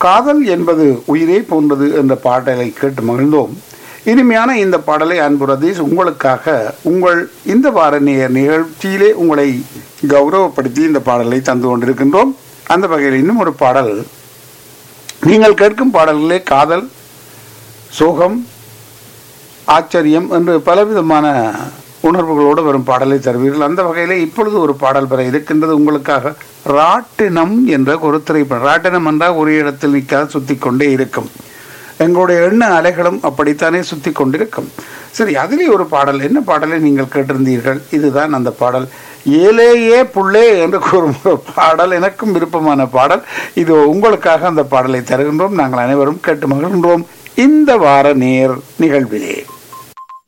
காதல் என்பது உயிரே போன்றது என்ற பாடலை கேட்டு மகிழ்ந்தோம் இனிமையான இந்த பாடலை அன்பு ரதீஷ் உங்களுக்காக உங்கள் இந்த வார நேர் நிகழ்ச்சியிலே உங்களை கௌரவப்படுத்தி இந்த பாடலை தந்து கொண்டிருக்கின்றோம் அந்த வகையில் இன்னும் ஒரு பாடல் நீங்கள் கேட்கும் பாடல்களே காதல் சோகம் ஆச்சரியம் என்று பலவிதமான உணர்வுகளோடு வரும் பாடலை தருவீர்கள் அந்த வகையில் இப்பொழுது ஒரு பாடல் பெற இருக்கின்றது உங்களுக்காக ராட்டினம் என்ற ஒரு திரைப்படம் ராட்டினம் என்றால் ஒரு இடத்தில் நிற்காது சுத்தி கொண்டே இருக்கும் எங்களுடைய எண்ண அலைகளும் அப்படித்தானே சுத்தி கொண்டிருக்கும் சரி அதிலே ஒரு பாடல் என்ன பாடலை நீங்கள் கேட்டிருந்தீர்கள் இதுதான் அந்த பாடல் ஏலேயே புள்ளே என்று கூறும் ஒரு பாடல் எனக்கும் விருப்பமான பாடல் இது உங்களுக்காக அந்த பாடலை தருகின்றோம் நாங்கள் அனைவரும் கேட்டு மகிழ்கின்றோம் இந்த வார நேர் நிகழ்விலே